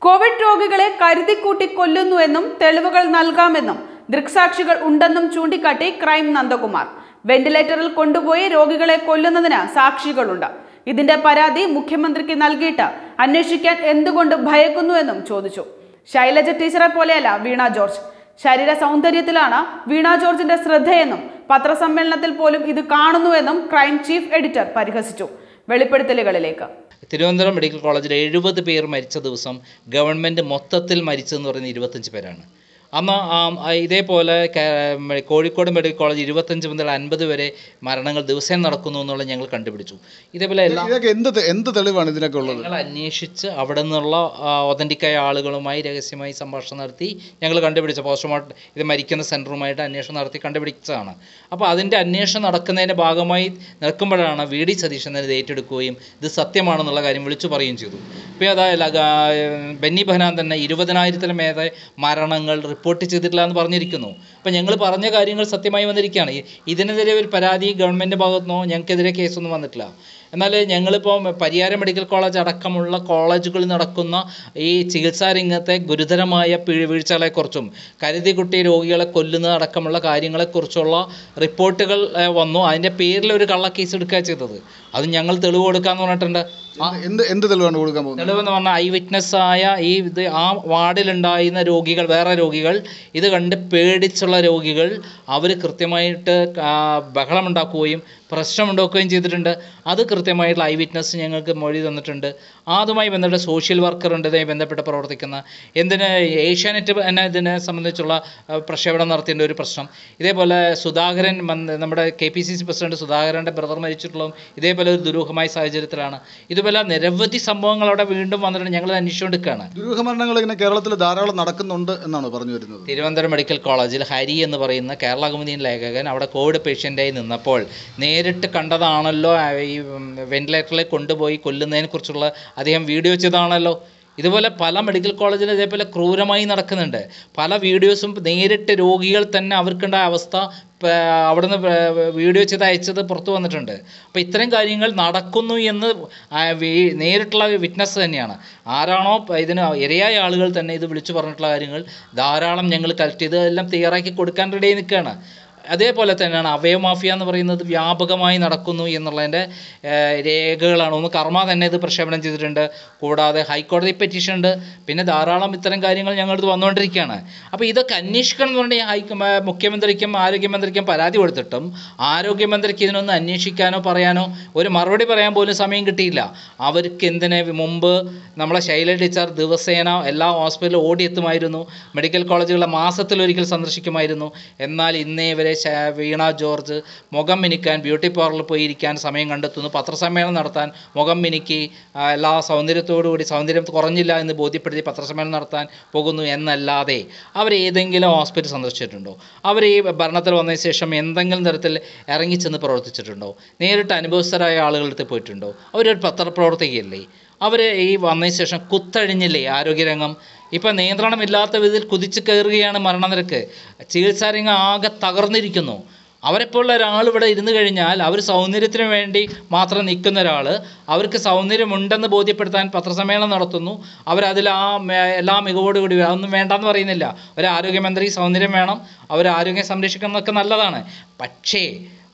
Covid രോഗികളെ കരുതിക്കൂട്ടി കൊല്ലുന്നുവെന്നും തെളിവുകൾ നൽകാമെന്നും ദൃക്സാക്ഷികൾ ഉണ്ടെന്നും ചൂണ്ടിക്കാട്ടി ക്രൈം നന്ദകുമാർ വെന്റിലേറ്ററിൽ കൊണ്ടുപോയി രോഗികളെ കൊല്ലുന്നതിന് സാക്ഷികളുണ്ട് ഇതിന്റെ പരാതി മുഖ്യമന്ത്രിക്ക് നൽകിയിട്ട് അന്വേഷിക്കാൻ എന്തുകൊണ്ട് ഭയക്കുന്നുവെന്നും ചോദിച്ചു ശൈലജ ടീച്ചറെ പോലെയല്ല വീണ ജോർജ് ശരീര സൗന്ദര്യത്തിലാണ് വീണ ജോർജിന്റെ ശ്രദ്ധയെന്നും പത്രസമ്മേളനത്തിൽ പോലും ഇത് കാണുന്നുവെന്നും ക്രൈം ചീഫ് എഡിറ്റർ പരിഹസിച്ചു വെളിപ്പെടുത്തലുകളിലേക്ക് തിരുവനന്തപുരം മെഡിക്കൽ കോളേജിൽ എഴുപത് പേർ മരിച്ച ദിവസം ഗവൺമെൻറ് മൊത്തത്തിൽ മരിച്ചതെന്ന് പറയുന്നത് ഇരുപത്തഞ്ച് പേരാണ് അന്ന് ആ, ആ, ഇതേപോലെ കേ- മെ- കോഴിക്കോട് മെഡിക്കൽ കോളേജ് ഇരുപത്തഞ്ച് മുതൽ അൻപത് വരെ മരണങ്ങൾ ദിവസേന നടക്കുന്നു എന്നുള്ളത് ഞങ്ങൾ കണ്ടുപിടിച്ചു ഇതേപോലെ എല്ലാ ഇതൊക്കെ എന്ത് തെ- എന്ത് തെളിവാണ് ഇതിനൊക്കെ ഉള്ളത് ഞങ്ങൾ അന്വേഷിച്ച് അവിടെ നിന്നുള്ള ഒതൻറ്റിക്കായ ആളുകളുമായി രഹസ്യമായി സംഭാഷണം നടത്തി ഞങ്ങൾ കണ്ടുപിടിച്ച പോസ്റ്റ്മോർട്ടം ഇത് മരിക്കുന്ന സെൻറ്ററുമായിട്ട് അന്വേഷണം നടത്തി കണ്ടുപിടിച്ചതാണ് അപ്പോൾ അതിൻ്റെ അന്വേഷണം നടക്കുന്നതിൻ്റെ ഭാഗമായി നിൽക്കുമ്പോഴാണ് വി ഡി സതീശൻ ഇത് ഏറ്റെടുക്കുകയും ഇത് സത്യമാണെന്നുള്ള കാര്യം വിളിച്ചു പറയുകയും ചെയ്തു ഇപ്പോൾ അതായത് ബെന്നി ബഹനാൻ തന്നെ ഇരുപതിനായിരത്തിലും മേലെ മരണങ്ങൾ റിപ്പോർട്ട് ചെയ്തിട്ടില്ല എന്ന് പറഞ്ഞിരിക്കുന്നു അപ്പോൾ ഞങ്ങൾ പറഞ്ഞ കാര്യങ്ങൾ സത്യമായി വന്നിരിക്കുകയാണ് ഈ- ഇതിനെതിരെ ഒരു പരാതി ഗവൺമെൻറ് ഭാഗത്തുനിന്നോ ഞങ്ങൾക്കെതിരെ കേസൊന്നും വന്നിട്ടില്ല എന്നാൽ ഞങ്ങളിപ്പോൾ പരിയാരം മെഡിക്കൽ കോളേജ് അടക്കമുള്ള കോളേജുകളിൽ നടക്കുന്ന ഈ ചികിത്സാ രംഗത്തെ ഗുരുതരമായ പിഴ- വീഴ്ചകളെക്കുറിച്ചും കരുതിക്കുട്ടി രോഗികളെ കൊല്ലുന്നത് അടക്കമുള്ള കാര്യങ്ങളെക്കുറിച്ചുള്ള റിപ്പോർട്ടുകൾ ഏഹ്, വന്നു അതിൻ്റെ പേരിൽ ഒരു കള്ളക്കേസ് എടുക്കുക ചെയ്തത് അത് ഞങ്ങൾ തെളിവ് കൊടുക്കാമെന്ന് പറഞ്ഞിട്ടുണ്ട് ആ എന്ത്- എന്ത് എന്ത് തെളിവാണ് കൊടുക്കാൻ പോകുന്നത് തെളിവെന്ന് പറഞ്ഞാൽ ഐ വിറ്റ്നസ് ആയ ഈ ഇത് ആ വാർഡിലുണ്ടായിരുന്ന രോഗികൾ വേറെ രോഗികൾ ഇത് കണ്ട് പേടിച്ചുള്ള രോഗികൾ അവർ കൃത്യമായിട്ട് ആ, ബഹളമുണ്ടാക്കുകയും പ്രശ്നമുണ്ടാക്കുകയും ചെയ്തിട്ടുണ്ട് അത് കൃത്യമായിട്ടുള്ള ഐ വിറ്റ്നസ് ഞങ്ങൾക്ക് മൊഴി തന്നിട്ടുണ്ട് അതുമായി ബന്ധപ്പെട്ട സോഷ്യൽ വർക്കറുണ്ട് ഇതുമായി ബന്ധപ്പെട്ട് പ്രവർത്തിക്കുന്ന എന്തിന് ഏഷ്യാനെറ്റ് തന്നെ ഇതിനെ സംബന്ധിച്ചുള്ള ആ, പ്രക്ഷേപണം നടത്തേണ്ട ഒരു പ്രശ്നം ഇതേപോലെ സുധാകരൻ വന്ന് നമ്മുടെ K P C C president സുധാകരൻ്റെ ബ്രദർ മരിച്ചിട്ടുള്ളതും ഇതേപോലെ ഒരു ദുരൂഹമായ സാഹചര്യത്തിലാണ് ഇതുപോലെ നിരവധി സംഭവങ്ങൾ അവിടെ വീണ്ടും വന്നിട്ടുണ്ട് ഞങ്ങൾ അന്വേഷിച്ചുകൊണ്ടിരിക്കുകയാണ് ദുരൂഹ മരണങ്ങൾ ഇങ്ങനെ കേരളത്തിൽ ധാരാളം നടക്കുന്നുണ്ട് എന്നാണ് പറഞ്ഞു വരുന്നത് തിരുവനന്തപുരം മെഡിക്കൽ കോളേജിൽ ഹരി എന്ന് പറയുന്ന കേരള കൗമുദി ലേഖകൻ അവിടെ കോവിഡ് പേഷ്യൻ്റായി നിന്നപ്പോൾ നേരിട്ട് കണ്ടതാണല്ലോ ആ, ഈ വെന്റിലേറ്ററിൽ കൊണ്ടുപോയി കൊല്ലുന്നതിനെ കുറിച്ചുള്ള അദ്ദേഹം വീഡിയോ ചെയ്തതാണല്ലോ ഇതുപോലെ പല മെഡിക്കൽ കോളേജിലും ഇതേപോലെ ക്രൂരമായി നടക്കുന്നുണ്ട് പല വീഡിയോസും നേരിട്ട് രോഗികൾ തന്നെ അവർക്കുണ്ടായ അവസ്ഥ പ- അവിടുന്ന് വ- വീഡിയോ ചെയ്ത് അയച്ചത് പുറത്തു വന്നിട്ടുണ്ട് അപ്പോൾ ഇത്തരം കാര്യങ്ങൾ നടക്കുന്നു എന്ന് ആ വി- നേരിട്ടുള്ള വിറ്റ്നസ് തന്നെയാണ് ആരാണോ പ- ഇതിന് ഇരയായ ആളുകൾ തന്നെ ഇത് വിളിച്ചു പറഞ്ഞിട്ടുള്ള കാര്യങ്ങൾ ധാരാളം ഞങ്ങൾ കളക്ട് ചെയ്ത് എല്ലാം തയ്യാറാക്കി കൊടുക്കാൻ റെഡി നിൽക്കുകയാണ് അതേപോലെ തന്നെയാണ് അവയമാഫിയ എന്ന് പറയുന്നത് വ്യാപകമായി നടക്കുന്നു എന്നുള്ളതിൻ്റെ ഏഹ്, രേഖകളാണ് ഒന്ന് കർമ്മ തന്നെ ഇത് പ്രക്ഷേപണം ചെയ്തിട്ടുണ്ട് കൂടാതെ ഹൈക്കോടതി പെറ്റീഷൻ ഉണ്ട് പിന്നെ ധാരാളം ഇത്തരം കാര്യങ്ങൾ ഞങ്ങളടുത്ത് വന്നുകൊണ്ടിരിക്കുകയാണ് അപ്പോൾ ഇതൊക്കെ അന്വേഷിക്കണം എന്ന് പറഞ്ഞാൽ ഹൈ മ- മുഖ്യമന്ത്രിക്കും ആരോഗ്യമന്ത്രിക്കും പരാതി കൊടുത്തിട്ടും ആരോഗ്യമന്ത്രിക്ക് ഇതിനൊന്ന് അന്വേഷിക്കാനോ പറയാനോ ഒരു മറുപടി പറയാൻ പോലും സമയം കിട്ടിയില്ല അവർക്ക് എന്തിന് മുമ്പ് നമ്മളെ ശൈല ടീച്ചർ ദിവസേന എല്ലാ ഹോസ്പിറ്റലിലും ഓടിയെത്തുമായിരുന്നു മെഡിക്കൽ കോളേജുകളെ മാസത്തിലൊരിക്കൽ സന്ദർശിക്കുമായിരുന്നു എന്നാൽ ഇന്നേ വരെ ശ- വീണ ജോർജ് മുഖം മിനുക്കാൻ ബ്യൂട്ടി പാർലറിൽ പോയി ഇരിക്കാൻ സമയം കണ്ടെത്തുന്നു പത്രസമ്മേളനം നടത്താൻ മുഖം മിനുക്കി ആ, എല്ലാ സൗന്ദര്യത്തോടു കൂടി സൗന്ദര്യം കുറഞ്ഞില്ല എന്ന് ബോധ്യപ്പെടുത്തി പത്രസമ്മേളനം നടത്താൻ പോകുന്നു എന്നല്ലാതെ അവർ ഏതെങ്കിലും ഹോസ്പിറ്റൽ സന്ദർശിച്ചിട്ടുണ്ടോ അവർ ഈ ഭരണത്തിൽ വന്നതിന് ശേഷം എന്തെങ്കിലും തരത്തിൽ ഇറങ്ങിച്ചെന്ന് പ്രവർത്തിച്ചിട്ടുണ്ടോ നേരിട്ട് അനുഭവസ്ഥരായ ആളുകളുടെ അടുത്ത് പോയിട്ടുണ്ടോ അവരൊരു പത്രപ്രവർത്തകയല്ലേ അവർ ഈ വന്നതിന് ശേഷം കുത്തഴിഞ്ഞില്ലേ ആരോഗ്യരംഗം ഇപ്പം നിയന്ത്രണമില്ലാത്ത വിധത്തിൽ കുതിച്ചു കയറുകയാണ് മരണനിരക്ക് ചികിത്സാരംഗം ആകെ തകർന്നിരിക്കുന്നു അവരെപ്പോലുള്ള ഒരാൾ ഇവിടെ ഇരുന്ന് കഴിഞ്ഞാൽ അവർ സൗന്ദര്യത്തിന് വേണ്ടി മാത്രം നിൽക്കുന്ന ഒരാൾ അവർക്ക് സൗന്ദര്യമുണ്ടെന്ന് ബോധ്യപ്പെടുത്താൻ പത്രസമ്മേളനം നടത്തുന്നു അവരതിൽ ആ മേ- എല്ലാ മികവോടുകൂടി അതൊന്നും വേണ്ടെന്ന് പറയുന്നില്ല ഒരു ആരോഗ്യമന്ത്രി സൗന്ദര്യം വേണം അവർ ആരോഗ്യം സംരക്ഷിക്കുന്നതൊക്കെ നല്ലതാണ് പക്ഷേ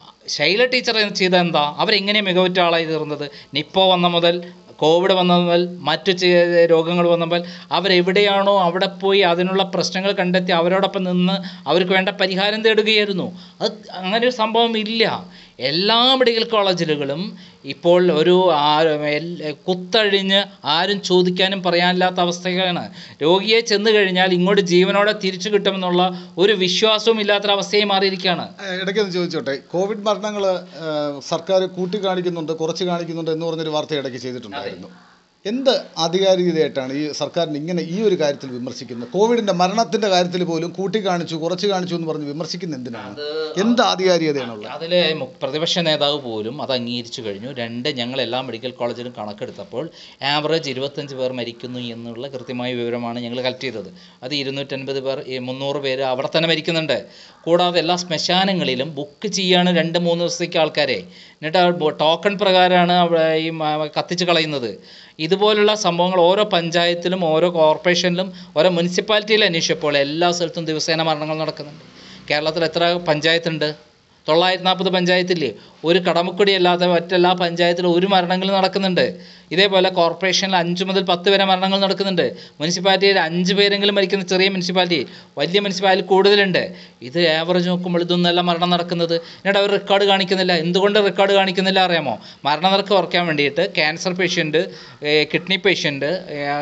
ശൈല ടീച്ചർ ചെയ്ത എന്താ അവരെങ്ങനെ മികവുറ്റ ആളായി തീർന്നത് നിപ്പോ വന്ന മുതൽ കോവിഡ് വന്ന മുതൽ മറ്റു ചെ- രോഗങ്ങൾ വന്ന മുതൽ അവരെവിടെയാണോ അവിടെ പോയി അതിനുള്ള പ്രശ്നങ്ങൾ കണ്ടെത്തി അവരോടൊപ്പം നിന്ന് അവർക്ക് വേണ്ട പരിഹാരം തേടുകയായിരുന്നു അത് അങ്ങനെ ഒരു സംഭവം ഇല്ല എല്ലാ മെഡിക്കൽ കോളേജുകളും ഇപ്പോൾ ഒരു ആ- എൽ- കുത്തഴിഞ്ഞ് ആരും ചോദിക്കാനും പറയാനില്ലാത്ത അവസ്ഥയാണ് രോഗിയെ ചെന്ന് കഴിഞ്ഞാൽ ഇങ്ങോട്ട് ജീവനോടെ തിരിച്ചു കിട്ടുമെന്നുള്ള ഒരു വിശ്വാസവും ഇല്ലാത്തൊരവസ്ഥയായി മാറിയിരിക്കുകയാണ് ഇടയ്ക്ക് ഒന്ന് ചോദിച്ചോട്ടെ കോവിഡ് മരണങ്ങൾ സർക്കാർ കൂട്ടി കാണിക്കുന്നുണ്ട് കുറച്ച് കാണിക്കുന്നുണ്ട് എന്ന് പറഞ്ഞൊരു വാർത്ത ഇടയ്ക്ക് ചെയ്തിട്ടുണ്ടായിരുന്നു എന്ത് ആധികാരികതയായിട്ടാണ് ഈ സർക്കാരിന് ഇങ്ങനെ ഈ ഒരു കാര്യത്തിൽ വിമർശിക്കുന്നത് കോവിഡിന്റെ മരണത്തിന്റെ കാര്യത്തിൽ പോലും കൂട്ടി കാണിച്ചു കുറച്ച് കാണിച്ചു എന്ന് പറഞ്ഞ് വിമർശിക്കുന്ന എന്തിനാണ് എന്ത് ആധികാരികതയാണുള്ളത് അതിൽ പ്രതിപക്ഷ നേതാവ് പോലും അത് അംഗീകരിച്ചു കഴിഞ്ഞു രണ്ട് ഞങ്ങൾ എല്ലാ മെഡിക്കൽ കോളേജിലും കണക്കെടുത്തപ്പോൾ ആവറേജ് ഇരുപത്തഞ്ച് പേർ മരിക്കുന്നു എന്നുള്ള കൃത്യമായ വിവരമാണ് ഞങ്ങൾ കളക്ട് ചെയ്തത് അത് ഇരുന്നൂറ്റൻപത് പേർ ഈ മുന്നൂറ് പേര് അവിടെ തന്നെ മരിക്കുന്നുണ്ട് കൂടാതെ എല്ലാ ശ്മശാനങ്ങളിലും ബുക്ക് ചെയ്യാണ് രണ്ട് മൂന്ന് ദിവസത്തേക്ക് ആൾക്കാരെ എന്നിട്ട് ആ ടോക്കൺ പ്രകാരമാണ് അവിടെ ഈ മ- കത്തിച്ച് കളയുന്നത് ഇതുപോലുള്ള സംഭവങ്ങൾ ഓരോ പഞ്ചായത്തിലും ഓരോ കോർപ്പറേഷനിലും ഓരോ മുനിസിപ്പാലിറ്റിയിലും അന്വേഷിച്ചപ്പോൾ എല്ലാ സ്ഥലത്തും ദിവസേന മരണങ്ങൾ നടക്കുന്നുണ്ട് കേരളത്തിൽ എത്ര പഞ്ചായത്തുണ്ട് തൊള്ളായിരത്തി നാൽപ്പത് പഞ്ചായത്തില്ലേ ഒരു കടമക്കുടി അല്ലാതെ മറ്റെല്ലാ പഞ്ചായത്തിലും ഒരു മരണങ്ങൾ നടക്കുന്നുണ്ട് ഇതേപോലെ കോർപ്പറേഷനിൽ അഞ്ച് മുതൽ പത്ത് വരെ മരണങ്ങൾ നടക്കുന്നുണ്ട് മുനിസിപ്പാലിറ്റിയിൽ അഞ്ച് പേരെങ്കിലും മരിക്കുന്ന ചെറിയ മുനിസിപ്പാലിറ്റി വലിയ മുനിസിപ്പാലിറ്റി കൂടുതലുണ്ട് ഇത് ആവറേജ് നോക്കുമ്പോൾ ഇതൊന്നല്ല മരണം നടക്കുന്നത് എന്നിട്ട് അവർ റെക്കോർഡ് കാണിക്കുന്നില്ല എന്തുകൊണ്ട് റെക്കോർഡ് കാണിക്കുന്നില്ല അറിയാമോ മരണനിരക്ക് കുറയ്ക്കാൻ വേണ്ടിയിട്ട് ക്യാൻസർ പേഷ്യൻറ്റ് കിഡ്നി പേഷ്യൻറ്റ്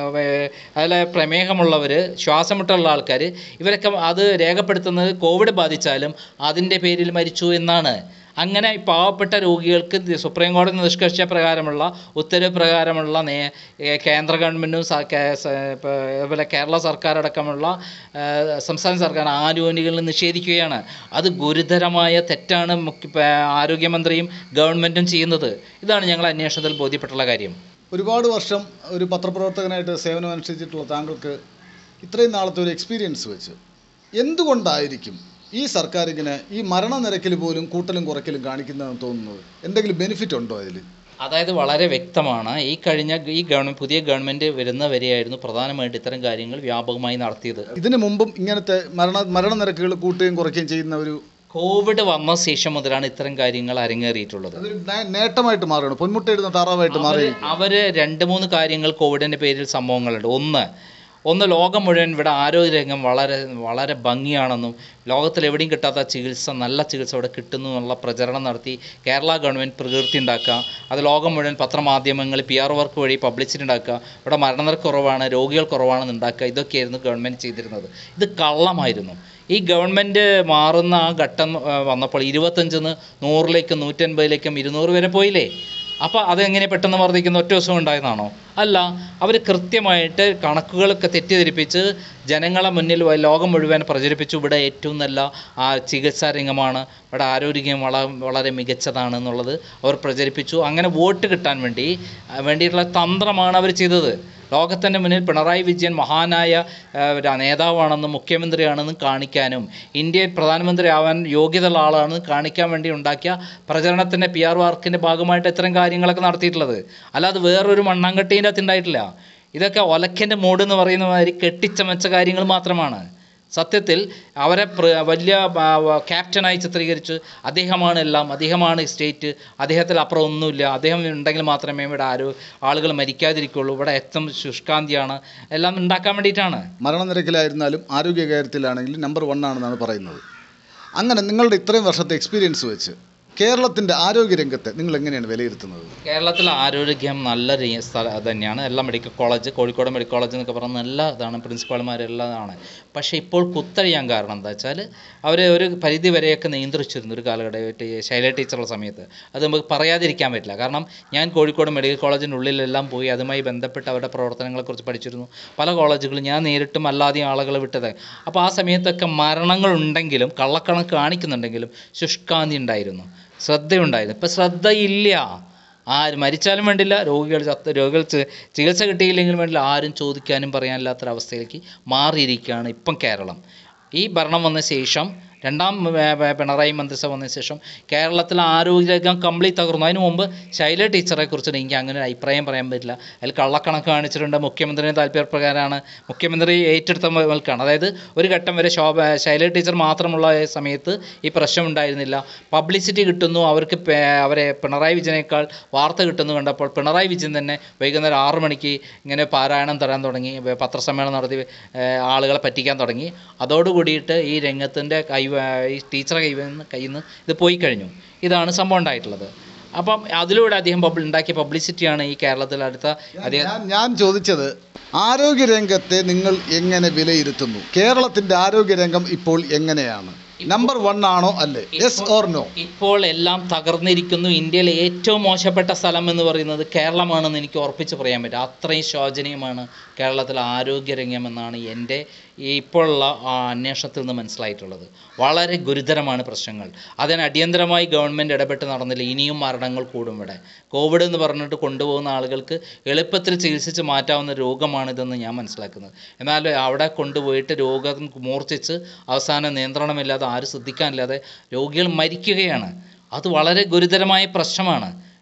അതുപോലെ പ്രമേഹമുള്ളവർ ശ്വാസമുട്ടുള്ള ആൾക്കാർ ഇവരൊക്കെ അത് രേഖപ്പെടുത്തുന്നത് കോവിഡ് ബാധിച്ചാലും അതിൻ്റെ പേരിൽ മരിച്ചു എന്നാണ് അങ്ങനെ ഈ പാവപ്പെട്ട രോഗികൾക്ക് ദി- സുപ്രീം കോടതി നിഷ്കർഷിച്ച പ്രകാരമുള്ള ഉത്തരവ് പ്രകാരമുള്ള നേ ഏ, കേന്ദ്ര ഗവൺമെൻറ്റും സ- കേ- സ- ഇപ്പ അതുപോലെ കേരള സർക്കാരടക്കമുള്ള ആ, സംസ്ഥാന സർക്കാർ ആനുകൂല്യങ്ങൾ നിഷേധിക്കുകയാണ് അത് ഗുരുതരമായ തെറ്റാണ് മുഖ്യ പ- ആരോഗ്യമന്ത്രിയും ഗവൺമെൻറ്റും ചെയ്യുന്നത് ഇതാണ് ഞങ്ങൾ അന്വേഷണത്തിൽ ബോധ്യപ്പെട്ടുള്ള കാര്യം ഒരുപാട് വർഷം ഒരു പത്രപ്രവർത്തകനായിട്ട് സേവനം അനുഷ്ഠിച്ചിട്ടുള്ള താങ്കൾക്ക് ഇത്രയും നാളത്തെ ഒരു എക്സ്പീരിയൻസ് വെച്ച് എന്തുകൊണ്ടായിരിക്കും ഈ സർക്കാർ ഇങ്ങനെ ഈ മരണനിരക്കിൽ പോലും കൂട്ടലും കുറയ്ക്കലും കാണിക്കുന്നതെന്ന് തോന്നുന്നത് എന്തെങ്കിലും ബെനിഫിറ്റ് ഉണ്ടോ അതിൽ അതായത് വളരെ വ്യക്തമാണ് ഈ കഴിഞ്ഞ ഈ ഗവൺമെൻറ് പുതിയ ഗവൺമെൻറ് വരുന്ന വരെയായിരുന്നു പ്രധാനമായിട്ട് ഇത്തരം കാര്യങ്ങൾ വ്യാപകമായി നടത്തിയത് ഇതിനു മുമ്പും ഇങ്ങനത്തെ മരണ മരണനിരക്കുകൾ കൂട്ടുകയും കുറയ്ക്കുകയും ചെയ്യുന്ന ഒരു കോവിഡ് വന്ന ശേഷം മുതലാണ് ഇത്തരം കാര്യങ്ങൾ അരങ്ങേറിയിട്ടുള്ളത് അതൊരു നേ- നേട്ടമായിട്ട് മാറുകയാണ് പൊന്മുട്ടയിടുന്ന താറാവായിട്ട് മാറി അവര് അവര് രണ്ട് മൂന്ന് കാര്യങ്ങൾ കോവിഡിന്റെ പേരിൽ സംഭവങ്ങളുണ്ട് ഒന്ന് ഒന്ന് ലോകം മുഴുവൻ ഇവിടെ ആരോഗ്യരംഗം വളരെ വളരെ ഭംഗിയാണെന്നും ലോകത്തിൽ എവിടെയും കിട്ടാത്ത ചികിത്സ നല്ല ചികിത്സ ഇവിടെ കിട്ടുന്നു എന്നുള്ള പ്രചരണം നടത്തി കേരള ഗവൺമെൻറ് പ്രകീർത്തി ഉണ്ടാക്കുക അത് ലോകം മുഴുവൻ പത്രമാധ്യമങ്ങൾ പി ആർ വർക്ക് വഴി പബ്ലിസിറ്റി ഉണ്ടാക്കുക ഇവിടെ മരണനിരക്ക് കുറവാണ് രോഗികൾ കുറവാണെന്ന് ഉണ്ടാക്കുക ഇതൊക്കെയായിരുന്നു ഗവൺമെൻറ് ചെയ്തിരുന്നത് ഇത് കള്ളമായിരുന്നു ഈ ഗവൺമെൻറ് മാറുന്ന ആ ഘട്ടം ആ, വന്നപ്പോൾ ഇരുപത്തഞ്ചിന്ന് നൂറിലേക്കും നൂറ്റൻപതിലേക്കും ഇരുന്നൂറ് വരെ പോയില്ലേ അപ്പോൾ അതെങ്ങനെ പെട്ടെന്ന് വർദ്ധിക്കുന്ന ഒറ്റ ദിവസം ഉണ്ടായതാണോ അല്ല അവർ കൃത്യമായിട്ട് കണക്കുകളൊക്കെ തെറ്റിദ്ധരിപ്പിച്ച് ജനങ്ങളെ മുന്നിൽ വ- ലോകം മുഴുവൻ പ്രചരിപ്പിച്ചു ഇവിടെ ഏറ്റവും നല്ല ആ ചികിത്സാ രംഗമാണ് ഇവിടെ ആരോഗ്യം വള വളരെ മികച്ചതാണ് എന്നുള്ളത് അവർ പ്രചരിപ്പിച്ചു അങ്ങനെ വോട്ട് കിട്ടാൻ വേണ്ടി ആ, വേണ്ടിയിട്ടുള്ള തന്ത്രമാണ് അവർ ചെയ്തത് ലോകത്തിൻ്റെ മുന്നിൽ പിണറായി വിജയൻ മഹാനായ ആ, ഒരു നേതാവാണെന്നും മുഖ്യമന്ത്രിയാണെന്നും കാണിക്കാനും ഇന്ത്യയിൽ പ്രധാനമന്ത്രി ആവാൻ യോഗ്യതയുള്ള ആളാണെന്ന് കാണിക്കാൻ വേണ്ടി ഉണ്ടാക്കിയ പ്രചരണത്തിൻ്റെ പി ആർ വർക്കിൻ്റെ ഭാഗമായിട്ട് ഇത്തരം കാര്യങ്ങളൊക്കെ നടത്തിയിട്ടുള്ളത് അല്ലാതെ വേറൊരു മണ്ണാങ്കട്ടീൻ്റെ അകത്ത് ഉണ്ടായിട്ടില്ല ഇതൊക്കെ ഒലക്കൻ്റെ മൂട് എന്ന് പറയുന്ന മാതിരി കെട്ടിച്ചമച്ച കാര്യങ്ങൾ മാത്രമാണ് സത്യത്തിൽ അവരെ പ്ര- വലിയ ആ, വ- ക്യാപ്റ്റനായി ചിത്രീകരിച്ച് അദ്ദേഹമാണ് എല്ലാം അദ്ദേഹമാണ് സ്റ്റേറ്റ് അദ്ദേഹത്തിൽ അപ്പുറം ഒന്നുമില്ല അദ്ദേഹം ഉണ്ടെങ്കിൽ മാത്രമേ ഇവിടെ ആരോ ആളുകൾ മരിക്കാതിരിക്കുള്ളൂ ഇവിടെ ഏറ്റവും ശുഷ്കാന്തിയാണ് എല്ലാം ഉണ്ടാക്കാൻ വേണ്ടിയിട്ടാണ് മരണനിരക്കിലായിരുന്നാലും ആരോഗ്യ കാര്യത്തിലാണെങ്കിലും നമ്പർ വൺ ആണെന്നാണ് പറയുന്നത് അങ്ങനെ നിങ്ങളുടെ ഇത്രയും വർഷത്തെ എക്സ്പീരിയൻസ് വെച്ച് കേരളത്തിൻ്റെ ആരോഗ്യരംഗത്തെ നിങ്ങൾ എങ്ങനെയാണ് വിലയിരുത്തുന്നത് കേരളത്തിലെ ആരോഗ്യം നല്ല രീ- സ്ഥല തന്നെയാണ് എല്ലാ medical college Kozhikode medical college എന്നൊക്കെ പറഞ്ഞാൽ നല്ല ഇതാണ് പ്രിൻസിപ്പാൾമാരെല്ലാതാണ് പക്ഷേ ഇപ്പോൾ കുത്തഴിയാൻ കാരണം എന്താ വെച്ചാൽ അവർ ഒരു പരിധി വരെയൊക്കെ നിയന്ത്രിച്ചിരുന്നു ഒരു കാലഘട്ടം ശൈല ടീച്ചറുള്ള സമയത്ത് അത് നമുക്ക് പറയാതിരിക്കാൻ പറ്റില്ല കാരണം ഞാൻ കോഴിക്കോട് മെഡിക്കൽ കോളേജിൻ്റെ ഉള്ളിലെല്ലാം പോയി അതുമായി ബന്ധപ്പെട്ട് അവരുടെ പ്രവർത്തനങ്ങളെക്കുറിച്ച് പഠിച്ചിരുന്നു പല കോളേജുകളും ഞാൻ നേരിട്ടും അല്ലാതെയും ആളുകളെ വിട്ടത് അപ്പോൾ ആ സമയത്തൊക്കെ മരണങ്ങൾ ഉണ്ടെങ്കിലും കള്ളക്കണക്ക് കാണിക്കുന്നുണ്ടെങ്കിലും ശുഷ്കാന്തി ഉണ്ടായിരുന്നു ശ്രദ്ധയുണ്ടായിരുന്നു ഇപ്പം ശ്രദ്ധയില്ല ആര് മരിച്ചാലും വേണ്ടില്ല രോഗികൾ ചത്ത രോഗികൾ ചി- ചികിത്സ കിട്ടിയില്ലെങ്കിലും വേണ്ടില്ല ആരും ചോദിക്കാനും പറയാനില്ലാത്തൊരവസ്ഥയിലേക്ക് മാറിയിരിക്കുകയാണ് ഇപ്പം കേരളം ഈ ഭരണം വന്ന ശേഷം രണ്ടാം ഏ, ഏ, പിണറായി മന്ത്രിസഭ വന്ന ശേഷം കേരളത്തിലെ ആരോഗ്യരംഗം കംപ്ലീറ്റ് തകർന്നു അതിനു മുമ്പ് ശൈല ടീച്ചറെ കുറിച്ച് എനിക്ക് അങ്ങനെ ഒരു അഭിപ്രായം പറയാൻ പറ്റില്ല അതിൽ കള്ളക്കണക്ക് കാണിച്ചിട്ടുണ്ട് മുഖ്യമന്ത്രിയുടെ താല്പര്യപ്രകാരമാണ് മുഖ്യമന്ത്രി ഏറ്റെടുത്ത മുതൽക്കാണ് അതായത് ഒരു ഘട്ടം വരെ ശോഭ ശൈല ടീച്ചർ മാത്രമുള്ള സമയത്ത് ഈ പ്രശ്നം ഉണ്ടായിരുന്നില്ല പബ്ലിസിറ്റി കിട്ടുന്നു അവർക്ക് പേ- അവരെ പിണറായി വിജയനേക്കാൾ വാർത്ത കിട്ടുന്നു കണ്ടപ്പോൾ പിണറായി വിജയൻ തന്നെ വൈകുന്നേരം ആറു മണിക്ക് ഇങ്ങനെ പാരായണം തരാൻ തുടങ്ങി വേ- പത്രസമ്മേളനം നടത്തി ഏ, ആളുകളെ പറ്റിക്കാൻ തുടങ്ങി അതോടുകൂടിയിട്ട് ഈ രംഗത്തിൻ്റെ കൈ ഈ ടീച്ചറെ കൈ കയ്യിൽ നിന്ന് ഇത് പോയി കഴിഞ്ഞു ഇതാണ് സംഭവം ഉണ്ടായിട്ടുള്ളത് അപ്പം അതിലൂടെ അദ്ദേഹം പബ്ലി ഉണ്ടാക്കിയ പബ്ലിസിറ്റിയാണ് ഈ കേരളത്തിൽ അടുത്ത അദ്ദേഹം ഞാൻ ഞാൻ ചോദിച്ചത് ആരോഗ്യരംഗത്തെ നിങ്ങൾ എങ്ങനെ വിലയിരുത്തുന്നു കേരളത്തിൻ്റെ ആരോഗ്യരംഗം ഇപ്പോൾ എങ്ങനെയാണ് നമ്പർ വൺ ആണോ അല്ലേ യെസ് ഓർ നോ ഇപ്പോൾ എല്ലാം തകർന്നിരിക്കുന്നു ഇന്ത്യയിലെ ഏറ്റവും മോശപ്പെട്ട സ്ഥലം എന്ന് പറയുന്നത് കേരളമാണെന്ന് എനിക്ക് ഉറപ്പിച്ച് പറയാൻ പറ്റും അത്രയും ശോചനീയമാണ് കേരളത്തിലെ ആരോഗ്യരംഗം എന്നാണ് എൻ്റെ ഈ ഇപ്പോഴുള്ള ആ അന്വേഷണത്തിൽ നിന്ന് മനസ്സിലായിട്ടുള്ളത് വളരെ ഗുരുതരമാണ് പ്രശ്നങ്ങൾ അതിന് അടിയന്തരമായി ഗവൺമെൻറ് ഇടപെട്ട് നടന്നില്ല ഇനിയും മരണങ്ങൾ കൂടും ഇവിടെ കോവിഡ് എന്ന് പറഞ്ഞിട്ട് കൊണ്ടുപോകുന്ന ആളുകൾക്ക് എളുപ്പത്തിൽ ചികിത്സിച്ച് മാറ്റാവുന്ന രോഗമാണിതെന്ന് ഞാൻ മനസ്സിലാക്കുന്നത് എന്നാൽ അവിടെ കൊണ്ടുപോയിട്ട് രോഗം മൂർച്ഛിച്ച് അവസാനം നിയന്ത്രണമില്ലാതെ ആരും ശ്രദ്ധിക്കാനില്ലാതെ രോഗികൾ മരിക്കുകയാണ് അത് വളരെ ഗുരുതരമായ പ്രശ്നമാണ്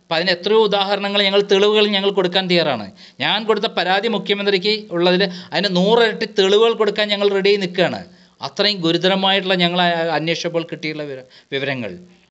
അപ്പം അതിന് എത്രയോ ഉദാഹരണങ്ങൾ ഞങ്ങൾ തെളിവുകൾ ഞങ്ങൾ കൊടുക്കാൻ തയ്യാറാണ് ഞാൻ കൊടുത്ത പരാതി മുഖ്യമന്ത്രിക്ക് ഉള്ളതിൽ അതിന് നൂറിരട്ടി തെളിവുകൾ കൊടുക്കാൻ ഞങ്ങൾ റെഡി ആയി നിൽക്കുകയാണ് അത്രയും ഗുരുതരമായിട്ടുള്ള ഞങ്ങൾ അന്വേഷിച്ചപ്പോൾ കിട്ടിയുള്ള വിവര- വിവരങ്ങൾ